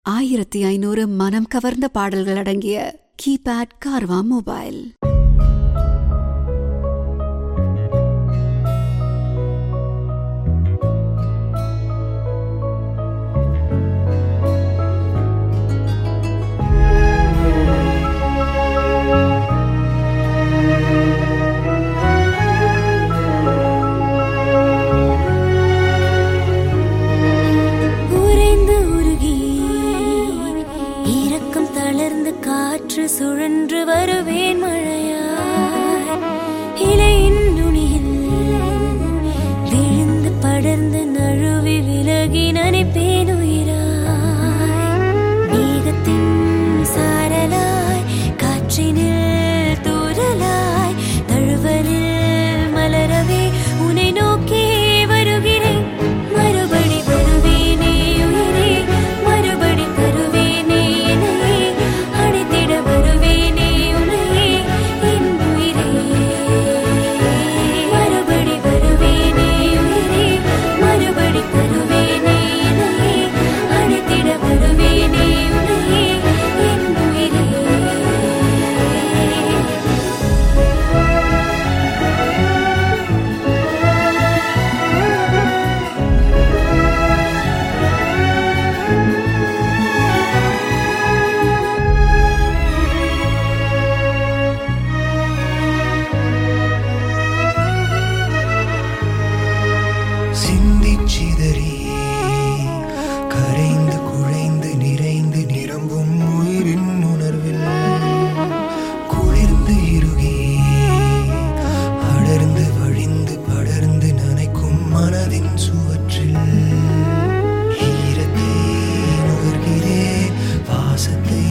ஆயிரத்தி ஐநூறு மனம் கவர்ந்த பாடல்கள் அடங்கிய கீபேட் கார்வா மொபைல் உறைந்து உருகி இரக்கம் தளர்ந்து காற்று சுழன்று வருவேன் மழையாய் இலையின் நுனியில் விழுந்து படர்ந்து நழுவி விலகி நனைப்பேன் உயிராய் மேகத்தின் சாரலாய் காற்றினில் தூரலாய் தழுவலில் மலரவே உன்னை நோக்கி வருகிறேன் மறுபடி வருவேனே உயிரே மறுபடி தருவேனே என்னையே அணைத்திட வருவேனே உன்னையே என் உயிரே மறுபடி வருவேனே உயிரே மறுபடி தருவேனே என்னையே அணைத்திட வருவேனே உன்னையே என் உயிரே சிந்திச் சிதறி கரைந்து குழைந்து நிறைந்து நிரம்பும் உயிரின் உணர்வில் குளிர்ந்து இறுகி அடர்ந்து வழிந்து படர்ந்து நனைக்கும் மனதின் சுவற்றில் ஈரத்தை நுகர்கிறேன் வாசத்தை